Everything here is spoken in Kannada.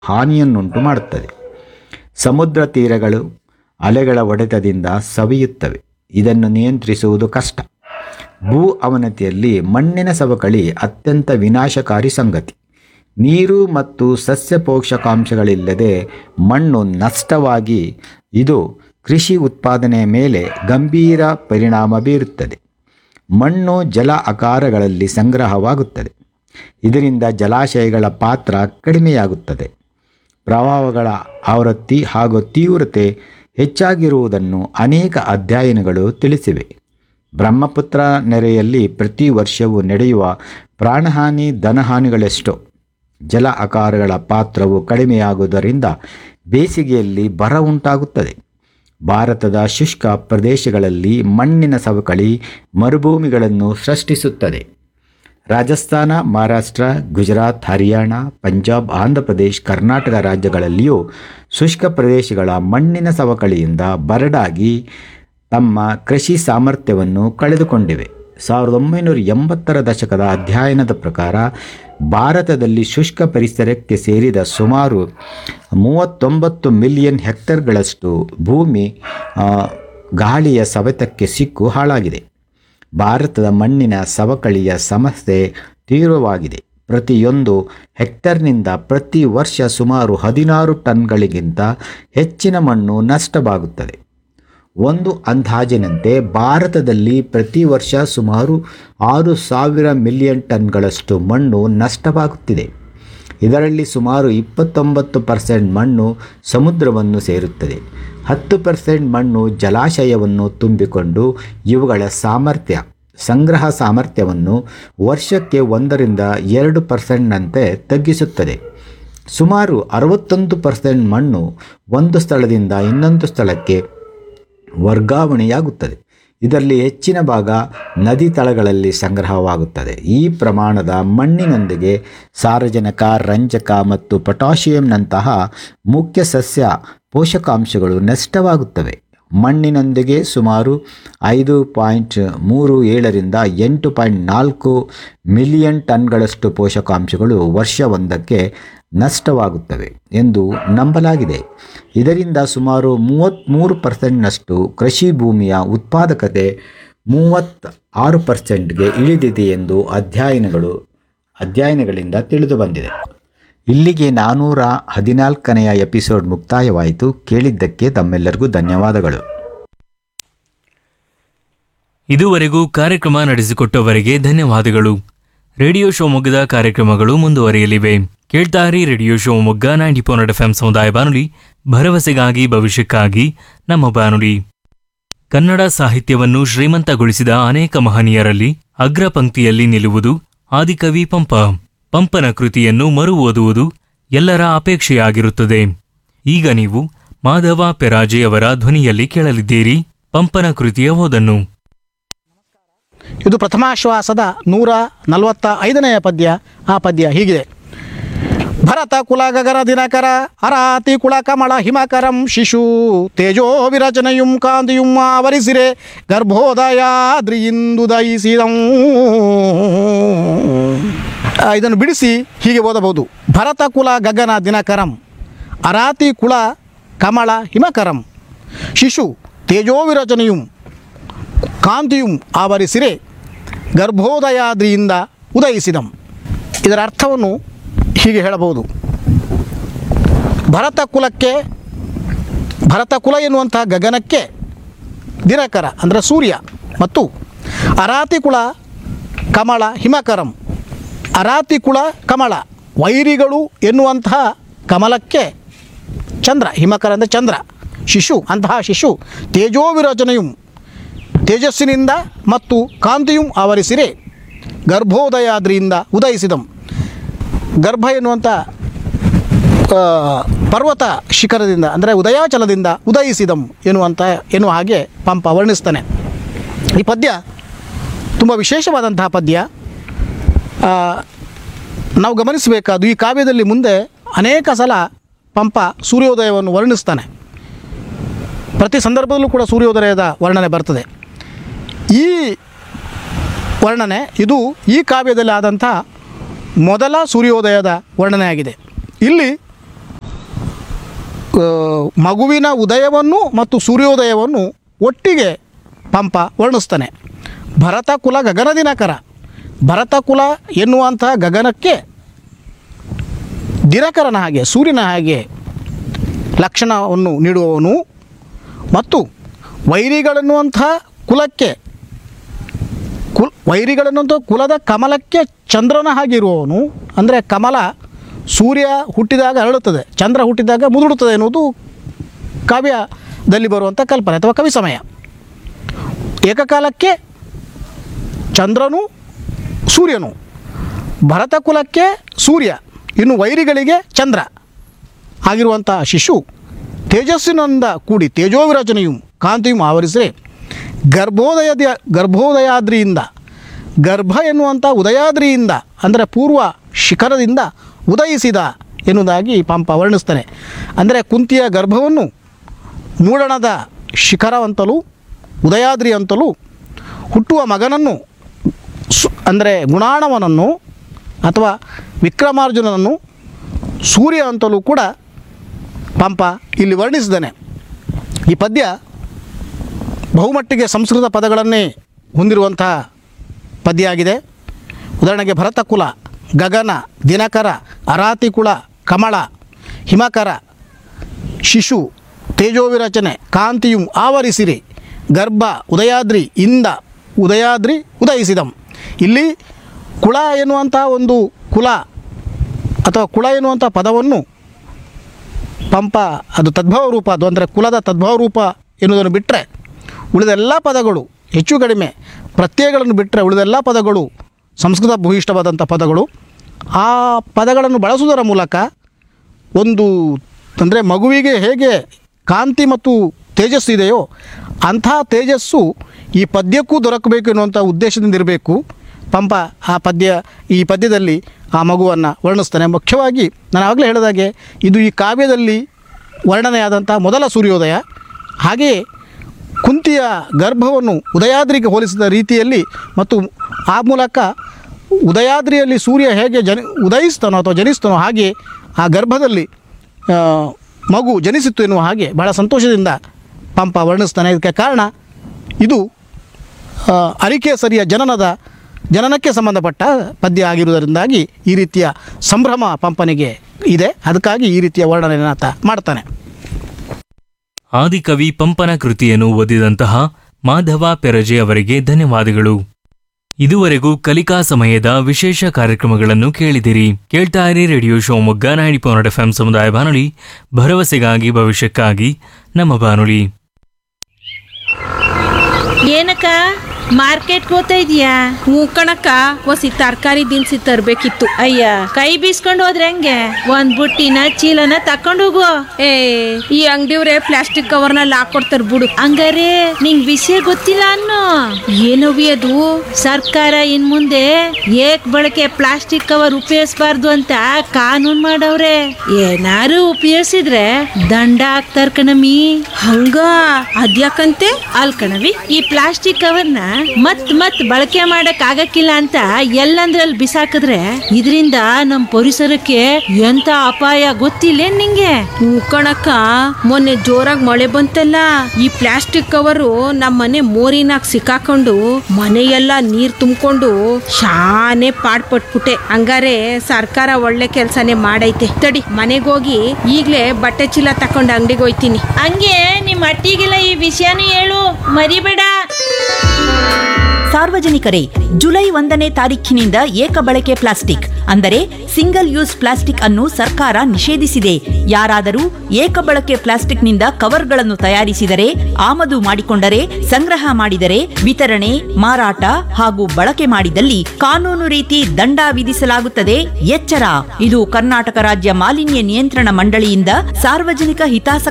ಹಾನಿಯನ್ನುಂಟು ಮಾಡುತ್ತದೆ ಸಮುದ್ರ ತೀರಗಳು ಅಲೆಗಳ ಹೊಡೆತದಿಂದ ಸವಿಯುತ್ತವೆ ಇದನ್ನು ನಿಯಂತ್ರಿಸುವುದು ಕಷ್ಟ ಭೂ ಅವನತಿಯಲ್ಲಿ ಮಣ್ಣಿನ ಸವಕಳಿ ಅತ್ಯಂತ ವಿನಾಶಕಾರಿ ಸಂಗತಿ ನೀರು ಮತ್ತು ಸಸ್ಯ ಪೋಷಕಾಂಶಗಳಿಲ್ಲದೆ ಮಣ್ಣು ನಷ್ಟವಾಗಿ ಇದು ಕೃಷಿ ಉತ್ಪಾದನೆಯ ಮೇಲೆ ಗಂಭೀರ ಪರಿಣಾಮ ಬೀರುತ್ತದೆ ಮಣ್ಣು ಜಲ ಆಕಾರಗಳಲ್ಲಿ ಸಂಗ್ರಹವಾಗುತ್ತದೆ ಇದರಿಂದ ಜಲಾಶಯಗಳ ಪಾತ್ರ ಕಡಿಮೆಯಾಗುತ್ತದೆ ಪ್ರವಾಹಗಳ ಆವೃತ್ತಿ ಹಾಗೂ ತೀವ್ರತೆ ಹೆಚ್ಚಾಗಿರುವುದನ್ನು ಅನೇಕ ಅಧ್ಯಯನಗಳು ತಿಳಿಸಿವೆ ಬ್ರಹ್ಮಪುತ್ರ ನೆರೆಯಲ್ಲಿ ಪ್ರತಿ ವರ್ಷವೂ ನಡೆಯುವ ಪ್ರಾಣಹಾನಿ ಧನಹಾನಿಗಳೆಷ್ಟೋ ಜಲ ಆಕಾರಗಳ ಪಾತ್ರವು ಕಡಿಮೆಯಾಗುವುದರಿಂದ ಬೇಸಿಗೆಯಲ್ಲಿ ಬರ ಉಂಟಾಗುತ್ತದೆ ಭಾರತದ ಶುಷ್ಕ ಪ್ರದೇಶಗಳಲ್ಲಿ ಮಣ್ಣಿನ ಸವಕಳಿ ಮರುಭೂಮಿಗಳನ್ನು ಸೃಷ್ಟಿಸುತ್ತದೆ ರಾಜಸ್ಥಾನ ಮಹಾರಾಷ್ಟ್ರ ಗುಜರಾತ್ ಹರಿಯಾಣ ಪಂಜಾಬ್ ಆಂಧ್ರ ಪ್ರದೇಶ್ ಕರ್ನಾಟಕ ರಾಜ್ಯಗಳಲ್ಲಿಯೂ ಶುಷ್ಕ ಪ್ರದೇಶಗಳ ಮಣ್ಣಿನ ಸವಕಳಿಯಿಂದ ಬರಡಾಗಿ ತಮ್ಮ ಕೃಷಿ ಸಾಮರ್ಥ್ಯವನ್ನು ಕಳೆದುಕೊಂಡಿವೆ ಸಾವಿರದ ಒಂಬೈನೂರ ಎಂಬತ್ತರ ದಶಕದ ಅಧ್ಯಯನದ ಪ್ರಕಾರ ಭಾರತದಲ್ಲಿ ಶುಷ್ಕ ಪರಿಸರಕ್ಕೆ ಸೇರಿದ ಸುಮಾರು ಮೂವತ್ತೊಂಬತ್ತು ಮಿಲಿಯನ್ ಹೆಕ್ಟರ್ಗಳಷ್ಟು ಭೂಮಿ ಆ, ಗಾಳಿಯ ಸವೆತಕ್ಕೆ ಸಿಕ್ಕು ಹಾಳಾಗಿದೆ ಭಾರತದ ಮಣ್ಣಿನ ಸವಕಳಿಯ ಸಮಸ್ಯೆ ತೀವ್ರವಾಗಿದೆ ಪ್ರತಿಯೊಂದು ಹೆಕ್ಟರ್ನಿಂದ ಪ್ರತಿ ವರ್ಷ ಸುಮಾರು ಹದಿನಾರು ಟನ್ಗಳಿಗಿಂತ ಹೆಚ್ಚಿನ ಮಣ್ಣು ನಷ್ಟವಾಗುತ್ತದೆ ಒಂದು ಅಂದಾಜಿನಂತೆ ಭಾರತದಲ್ಲಿ ಪ್ರತಿ ವರ್ಷ ಸುಮಾರು ಆರು ಸಾವಿರ ಮಿಲಿಯನ್ ಟನ್ಗಳಷ್ಟು ಮಣ್ಣು ನಷ್ಟವಾಗುತ್ತಿದೆ ಇದರಲ್ಲಿ ಸುಮಾರು ಇಪ್ಪತ್ತೊಂಬತ್ತು ಪರ್ಸೆಂಟ್ ಮಣ್ಣು ಸಮುದ್ರವನ್ನು ಸೇರುತ್ತದೆ ಹತ್ತು ಪರ್ಸೆಂಟ್ ಮಣ್ಣು ಜಲಾಶಯವನ್ನು ತುಂಬಿಕೊಂಡು ಇವುಗಳ ಸಾಮರ್ಥ್ಯ ಸಂಗ್ರಹ ಸಾಮರ್ಥ್ಯವನ್ನು ವರ್ಷಕ್ಕೆ ಒಂದರಿಂದ ಎರಡು ಪರ್ಸೆಂಟ್ನಂತೆ ತಗ್ಗಿಸುತ್ತದೆ ಸುಮಾರು ಅರವತ್ತೊಂದು ಪರ್ಸೆಂಟ್ ಮಣ್ಣು ಒಂದು ಸ್ಥಳದಿಂದ ಇನ್ನೊಂದು ಸ್ಥಳಕ್ಕೆ ವರ್ಗಾವಣೆಯಾಗುತ್ತದೆ ಇದರಲ್ಲಿ ಹೆಚ್ಚಿನ ಭಾಗ ನದಿ ತಳಗಳಲ್ಲಿ ಸಂಗ್ರಹವಾಗುತ್ತದೆ ಈ ಪ್ರಮಾಣದ ಮಣ್ಣಿನೊಂದಿಗೆ ಸಾರಜನಕ ರಂಜಕ ಮತ್ತು ಪೊಟ್ಯಾಷಿಯಂನಂತಹ ಮುಖ್ಯ ಸಸ್ಯ ಪೋಷಕಾಂಶಗಳು ನಷ್ಟವಾಗುತ್ತವೆ ಮಣ್ಣಿನೊಂದಿಗೆ ಸುಮಾರು ಐದು ಪಾಯಿಂಟ್ ಮೂರು ಏಳರಿಂದ ಎಂಟು ಪಾಯಿಂಟ್ ನಾಲ್ಕು ಮಿಲಿಯನ್ ಟನ್ಗಳಷ್ಟು ಪೋಷಕಾಂಶಗಳು ವರ್ಷವೊಂದಕ್ಕೆ ನಷ್ಟವಾಗುತ್ತವೆ ಎಂದು ನಂಬಲಾಗಿದೆ ಇದರಿಂದ ಸುಮಾರು ಮೂವತ್ತ್ಮೂರು ಪರ್ಸೆಂಟ್ನಷ್ಟು ಕೃಷಿ ಭೂಮಿಯ ಉತ್ಪಾದಕತೆ ಮೂವತ್ತ ಆರು ಪರ್ಸೆಂಟ್ಗೆ ಇಳಿದಿದೆ ಎಂದು ಅಧ್ಯಯನಗಳು ಅಧ್ಯಯನಗಳಿಂದ ತಿಳಿದು ಬಂದಿದೆ ಇಲ್ಲಿಗೆ ನಾನ್ನೂರ ಹದಿನಾಲ್ಕನೆಯ ಎಪಿಸೋಡ್ ಮುಕ್ತಾಯವಾಯಿತು ಕೇಳಿದ್ದಕ್ಕೆ ತಮ್ಮೆಲ್ಲರಿಗೂ ಧನ್ಯವಾದಗಳು ಇದುವರೆಗೂ ಕಾರ್ಯಕ್ರಮ ನಡೆಸಿಕೊಟ್ಟವರಿಗೆ ಧನ್ಯವಾದಗಳು ರೇಡಿಯೋ ಶಿವಮೊಗ್ಗದ ಕಾರ್ಯಕ್ರಮಗಳು ಮುಂದುವರಿಯಲಿವೆ ಕೇಳ್ತಾರಿ radio Shivamogga ninety four F M ಸಮುದಾಯ ಬಾನುಲಿ ಭರವಸೆಗಾಗಿ ಭವಿಷ್ಯಕ್ಕಾಗಿ ನಮ್ಮ ಬಾನುಲಿ ಕನ್ನಡ ಸಾಹಿತ್ಯವನ್ನು ಶ್ರೀಮಂತಗೊಳಿಸಿದ ಅನೇಕ ಮಹನೀಯರಲ್ಲಿ ಅಗ್ರ ಪಂಕ್ತಿಯಲ್ಲಿ ನಿಲ್ಲುವುದು ಆದಿಕವಿ ಪಂಪ ಪಂಪನ ಕೃತಿಯನ್ನು ಮರು ಓದುವುದು ಎಲ್ಲರ ಅಪೇಕ್ಷೆಯಾಗಿರುತ್ತದೆ ಈಗ ನೀವು ಮಾಧವ ಪೆರಾಜೆಯವರ ಧ್ವನಿಯಲ್ಲಿ ಕೇಳಲಿದ್ದೀರಿ ಪಂಪನ ಕೃತಿಯ ಓದನ್ನು ಇದು ಪ್ರಥಮಾಶ್ವಾಸದ ನೂರ ನಲವತ್ತ ಐದನೆಯ ಪದ್ಯ ಆ ಪದ್ಯ ಹೀಗಿದೆ ಭರತ ಕುಲ ಗಗರ ದಿನಕರ ಅರಾತಿ ಕುಳ ಕಮಳ ಹಿಮಕರಂ ಶಿಶು ತೇಜೋ ವಿರಚನೆಯುಂ ಕಾಂತಿಯುಂ ಆವರಿಸಿರೆ ಗರ್ಭೋದಯಾದ್ರಿಯಿಂದು ದಯಿಸಿದಂ ಆ, ಇದನ್ನು ಬಿಡಿಸಿ ಹೀಗೆ ಓದಬಹುದು ಭರತ ಕುಲ ಗಗನ ದಿನಕರಂ ಅರಾತಿ ಕುಳ ಕಮಳ ಹಿಮಕರಂ ಶಿಶು ತೇಜೋ ವಿರಚನೆಯುಂ ಕಾಂತಿಯುಂ ಆವರಿಸಿರೆ ಗರ್ಭೋದಯಾದ್ರಿಯಿಂದ ಉದಯಿಸಿದಂ ಇದರ ಅರ್ಥವನ್ನು ಹೀಗೆ ಹೇಳಬಹುದು ಭರತ ಕುಲಕ್ಕೆ ಭರತ ಕುಲ ಎನ್ನುವಂಥ ಗಗನಕ್ಕೆ ದಿನಕರ ಅಂದರೆ ಸೂರ್ಯ ಮತ್ತು ಅರಾತಿ ಕುಲ ಕಮಲ ಹಿಮಕರಂ ಅರಾತಿ ಕುಲ ಕಮಲ ವೈರಿಗಳು ಎನ್ನುವಂತಹ ಕಮಲಕ್ಕೆ ಚಂದ್ರ ಹಿಮಕರ ಅಂದರೆ ಚಂದ್ರ ಶಿಶು ಅಂತಹ ಶಿಶು ತೇಜೋ ವಿರಚನೆಯು ತೇಜಸ್ಸಿನಿಂದ ಮತ್ತು ಕಾಂತಿಯು ಆವರಿಸಿರೆ ಗರ್ಭೋದಯಾದ್ರಿಯಿಂದ ಉದಯಿಸಿದಂ ಗರ್ಭ ಎನ್ನುವಂಥ ಆ, ಪರ್ವತ ಶಿಖರದಿಂದ ಅಂದರೆ ಉದಯಾಚಲದಿಂದ ಉದಯಿಸಿದಂ ಎನ್ನುವಂಥ ಎನ್ನುವ ಹಾಗೆ ಪಂಪ ವರ್ಣಿಸ್ತಾನೆ ಈ ಪದ್ಯ ತುಂಬ ವಿಶೇಷವಾದಂತಹ ಪದ್ಯ ಆ, ನಾವು ಗಮನಿಸಬೇಕಾದ್ದು ಈ ಕಾವ್ಯದಲ್ಲಿ ಮುಂದೆ ಅನೇಕ ಸಲ ಪಂಪ ಸೂರ್ಯೋದಯವನ್ನು ವರ್ಣಿಸ್ತಾನೆ ಪ್ರತಿ ಸಂದರ್ಭದಲ್ಲೂ ಕೂಡ ಸೂರ್ಯೋದಯದ ವರ್ಣನೆ ಬರ್ತದೆ ಈ ವರ್ಣನೆ ಇದು ಈ ಕಾವ್ಯದಲ್ಲಿ ಆದಂಥ ಮೊದಲ ಸೂರ್ಯೋದಯದ ವರ್ಣನೆಯಾಗಿದೆ ಇಲ್ಲಿ ಆ, ಮಗುವಿನ ಉದಯವನ್ನು ಮತ್ತು ಸೂರ್ಯೋದಯವನ್ನು ಒಟ್ಟಿಗೆ ಪಂಪ ವರ್ಣಿಸ್ತಾನೆ ಭರತ ಕುಲ ಗಗನ ದಿನಕರ ಭರತ ಕುಲ ಎನ್ನುವಂಥ ಗಗನಕ್ಕೆ ದಿನಕರನ ಹಾಗೆ ಸೂರ್ಯನ ಹಾಗೆ ಲಕ್ಷಣವನ್ನು ನೀಡುವವನು ಮತ್ತು ವೈರಿಗಳನ್ನುವಂಥ ಕುಲಕ್ಕೆ ಕುಲ್ ವೈರಿಗಳನ್ನುವಂಥ ಕುಲದ ಕಮಲಕ್ಕೆ ಚಂದ್ರನ ಹಾಗಿರುವವನು ಅಂದರೆ ಕಮಲ ಸೂರ್ಯ ಹುಟ್ಟಿದಾಗ ಅರಳುತ್ತದೆ ಚಂದ್ರ ಹುಟ್ಟಿದಾಗ ಮುದುಡುತ್ತದೆ ಎನ್ನುವುದು ಕಾವ್ಯದಲ್ಲಿ ಬರುವಂಥ ಕಲ್ಪನೆ ಅಥವಾ ಕವಿ ಸಮಯ ಏಕಕಾಲಕ್ಕೆ ಚಂದ್ರನು ಸೂರ್ಯನು ಭರತ ಕುಲಕ್ಕೆ ಸೂರ್ಯ ಇನ್ನು ವೈರಿಗಳಿಗೆ ಚಂದ್ರ ಆಗಿರುವಂಥ ಶಿಶು ತೇಜಸ್ಸಿನಿಂದ ಕೂಡಿ ತೇಜೋವಿರಚನೆಯು ಕಾಂತಿಯು ಆವರಿಸಿ ಗರ್ಭೋದಯದ ಗರ್ಭೋದಯಾದ್ರಿಯಿಂದ ಗರ್ಭ ಎನ್ನುವಂಥ ಉದಯಾದ್ರಿಯಿಂದ ಅಂದರೆ ಪೂರ್ವ ಶಿಖರದಿಂದ ಉದಯಿಸಿದ ಎನ್ನುವುದಾಗಿ ಪಂಪ ವರ್ಣಿಸ್ತಾನೆ ಅಂದರೆ ಕುಂತಿಯ ಗರ್ಭವನ್ನು ಮೂಡಣದ ಶಿಖರ ಅಂತಲೂ ಉದಯಾದ್ರಿ ಅಂತಲೂ ಹುಟ್ಟುವ ಮಗನನ್ನು ಸು ಅಂದರೆ ಗುಣಾಣವನನ್ನು ಅಥವಾ ವಿಕ್ರಮಾರ್ಜುನನನ್ನು ಸೂರ್ಯ ಅಂತಲೂ ಕೂಡ ಪಂಪ ಇಲ್ಲಿ ವರ್ಣಿಸಿದ್ದಾನೆ ಈ ಪದ್ಯ ಬಹುಮಟ್ಟಿಗೆ ಸಂಸ್ಕೃತ ಪದಗಳನ್ನೇ ಹೊಂದಿರುವಂತಹ ಪದ್ಯ ಆಗಿದೆ ಉದಾಹರಣೆಗೆ ಭರತಕುಲ ಗಗನ ದಿನಕರ ಅರಾತಿಕುಳ ಕಮಳ ಹಿಮಕರ ಶಿಶು ತೇಜೋವಿರಚನೆ ಕಾಂತಿಯು ಆವರಿಸಿರಿ ಗರ್ಭ ಉದಯಾದ್ರಿ ಇಂದ ಉದಯಾದ್ರಿ ಉದಯಿಸಿದಂ ಇಲ್ಲಿ ಕುಳ ಎನ್ನುವಂಥ ಒಂದು ಕುಲ ಅಥವಾ ಕುಳ ಎನ್ನುವಂಥ ಪದವನ್ನು ಪಂಪ ಅದು ತದ್ಭವ ರೂಪ ಅದು ಅಂದರೆ ಕುಲದ ತದ್ಭವ ರೂಪ ಎನ್ನುವುದನ್ನು ಬಿಟ್ಟರೆ ಉಳಿದೆಲ್ಲ ಪದಗಳು ಹೆಚ್ಚು ಕಡಿಮೆ ಪ್ರತ್ಯಯಗಳನ್ನು ಬಿಟ್ಟರೆ ಉಳಿದೆಲ್ಲ ಪದಗಳು ಸಂಸ್ಕೃತ ಭೂಯಿಷ್ಠವಾದಂಥ ಪದಗಳು ಆ ಪದಗಳನ್ನು ಬಳಸುವುದರ ಮೂಲಕ ಒಂದು ಅಂದರೆ ಮಗುವಿಗೆ ಹೇಗೆ ಕಾಂತಿ ಮತ್ತು ತೇಜಸ್ಸು ಇದೆಯೋ ಅಂಥ ತೇಜಸ್ಸು ಈ ಪದ್ಯಕ್ಕೂ ದೊರಕಬೇಕು ಎನ್ನುವಂಥ ಉದ್ದೇಶದಿಂದ ಇರಬೇಕು ಪಂಪ ಆ ಪದ್ಯ ಈ ಪದ್ಯದಲ್ಲಿ ಆ ಮಗುವನ್ನು ವರ್ಣಿಸ್ತಾನೆ ಮುಖ್ಯವಾಗಿ ನಾನು ಆಗಲೇ ಹೇಳಿದಾಗೆ ಇದು ಈ ಕಾವ್ಯದಲ್ಲಿ ವರ್ಣನೆಯಾದಂಥ ಮೊದಲ ಸೂರ್ಯೋದಯ ಹಾಗೆಯೇ ಕುಂತಿಯ ಗರ್ಭವನ್ನು ಉದಯಾದ್ರಿಗೆ ಹೋಲಿಸಿದ ರೀತಿಯಲ್ಲಿ ಮತ್ತು ಆ ಮೂಲಕ ಉದಯಾದ್ರಿಯಲ್ಲಿ ಸೂರ್ಯ ಹೇಗೆ ಜನಿ ಉದಯಿಸ್ತಾನೋ ಅಥವಾ ಜನಿಸ್ತಾನೋ ಹಾಗೆ ಆ ಗರ್ಭದಲ್ಲಿ ಆ, ಮಗು ಜನಿಸಿತ್ತು ಎನ್ನುವ ಹಾಗೆ ಬಹಳ ಸಂತೋಷದಿಂದ ಪಂಪ ವರ್ಣಿಸ್ತಾನೆ ಇದಕ್ಕೆ ಕಾರಣ ಇದು ಆ, ಅರಿಕೇಸರಿಯ ಜನನದ ಜನನಕ್ಕೆ ಸಂಬಂಧಪಟ್ಟ ಪದ್ಯ ಆಗಿರುವುದರಿಂದಾಗಿ ಈ ರೀತಿಯ ಸಂಭ್ರಮ ಪಂಪನಿಗೆ ಇದೆ ಅದಕ್ಕಾಗಿ ಈ ರೀತಿಯ ವರ್ಣನೆಯನ್ನು ಆತ ಮಾಡ್ತಾನೆ ಆದಿಕವಿ ಪಂಪನ ಕೃತಿಯನ್ನು ಓದಿದಂತಹ ಮಾಧವ ಪೆರಜೆ ಅವರಿಗೆ ಧನ್ಯವಾದಗಳು ಇದುವರೆಗೂ ಕಲಿಕಾ ಸಮಯದ ವಿಶೇಷ ಕಾರ್ಯಕ್ರಮಗಳನ್ನು ಕೇಳಿದಿರಿ ಕೇಳ್ತಾ ಇರಿ radio Shivamogga ninety point F M ಸಮುದಾಯ ಬಾನುಲಿ ಭರವಸೆಗಾಗಿ ಭವಿಷ್ಯಕ್ಕಾಗಿ ನಮ್ಮ ಬಾನುಲಿ ಏನಕ್ಕ ಮಾರ್ಕೆಟ್ಗೆ ಹೋಗ್ತಾ ಇದೀಯಾ ಹ್ಞೂ ಕಣಕ್ಕ ಒಸಿ ತರಕಾರಿ ದಿನಸಿ ತರ್ಬೇಕಿತ್ತು ಅಯ್ಯ ಕೈ ಬೀಸ್ಕೊಂಡು ಹೋದ್ರೆ ಹೆಂಗೆ ಒಂದ್ ಬುಟ್ಟಿನ ಚೀಲನ ತಕೊಂಡು ಹೋಗು ಏ ಈ ಅಂಗಡಿಯವ್ರೆ ಪ್ಲಾಸ್ಟಿಕ್ ಕವರ್ನಲ್ಲಿ ಹಾಕೊಡ್ತಾರ ಬಿಡು ಹಂಗಾರೆ ನಿಂಗ್ ವಿಷಯ ಗೊತ್ತಿಲ್ಲ ಅನ್ನೋ ಏನವಿ ಅದು ಸರ್ಕಾರ ಇನ್ ಮುಂದೆ ಏಕ್ ಬಳಕೆ ಪ್ಲಾಸ್ಟಿಕ್ ಕವರ್ ಉಪಯೋಗಿಸಬಾರ್ದು ಅಂತ ಕಾನೂನ್ ಮಾಡವ್ರೆ ಏನಾರು ಉಪಯೋಗಿಸಿದ್ರೆ ದಂಡ ಹಾಕ್ತಾರ ಕಣಮಿ ಹಂಗ ಅದ್ಯಾಕಂತೆ ಅಲ್ ಕಣವಿ ಈ ಪ್ಲಾಸ್ಟಿಕ್ ಕವರ್ನ ಮತ್ ಮತ್ ಬಳಕೆ ಮಾಡಕ್ ಆಗಕ್ಕಿಲ್ಲ ಅಂತ ಎಲ್ಲಂದ್ರಲ್ಲಿ ಬಿಸಾಕಿದ್ರೆ ಇದರಿಂದ ನಮ್ ಪರಿಸರಕ್ಕೆ ಎಂತ ಅಪಾಯ ಗೊತ್ತಿಲ್ಲ ನಿಂಗೆ ಹ್ಞೂ ಕಣಕ್ಕ ಮೊನ್ನೆ ಜೋರಾಗಿ ಮಳೆ ಬಂತಲ್ಲ ಈ ಪ್ಲಾಸ್ಟಿಕ್ ಕವರು ನಮ್ಮ ಮನೆ ಮೋರಿನಾಗ ಸಿಕ್ಕಾಕೊಂಡು ಮನೆಯೆಲ್ಲ ನೀರ್ ತುಂಬಿಕೊಂಡು ಶಾನೆ ಪಾಡ್ಪಟ್ಬಿಟ್ಟೆ ಹಂಗಾರೆ ಸರ್ಕಾರ ಒಳ್ಳೆ ಕೆಲ್ಸನೇ ಮಾಡೈತೆ ತಡಿ ಮನೆಗೋಗಿ ಈಗ್ಲೇ ಬಟ್ಟೆ ಚೀಲ ತಕೊಂಡು ಅಂಗಡಿಗೆ ಹೋಯ್ತೀನಿ ಹಂಗೆ ನಿಮ್ ಅಟ್ಟಿಗೆಲ್ಲ ಈ ವಿಷಯನೂ ಹೇಳು ಮರಿಬೇಡ ಸಾರ್ವಜನಿಕರೇ ಜುಲೈ ಒಂದನೇ ತಾರೀಖಿನಿಂದ ಏಕ ಬಳಕೆ ಪ್ಲಾಸ್ಟಿಕ್ ಅಂದರೆ ಸಿಂಗಲ್ ಯೂಸ್ ಪ್ಲಾಸ್ಟಿಕ್ ಅನ್ನು ಸರ್ಕಾರ ನಿಷೇಧಿಸಿದೆ ಯಾರಾದರೂ ಏಕ ಬಳಕೆ ಪ್ಲಾಸ್ಟಿಕ್ನಿಂದ ಕವರ್ಗಳನ್ನು ತಯಾರಿಸಿದರೆ ಆಮದು ಮಾಡಿಕೊಂಡರೆ ಸಂಗ್ರಹ ಮಾಡಿದರೆ ವಿತರಣೆ ಮಾರಾಟ ಹಾಗೂ ಬಳಕೆ ಮಾಡಿದಲ್ಲಿ ಕಾನೂನು ರೀತಿ ದಂಡ ವಿಧಿಸಲಾಗುತ್ತದೆ ಎಚ್ಚರ ಇದು ಕರ್ನಾಟಕ ರಾಜ್ಯ ಮಾಲಿನ್ಯ ನಿಯಂತ್ರಣ ಮಂಡಳಿಯಿಂದ ಸಾರ್ವಜನಿಕ ಹಿತಾಸಕ್ತಿ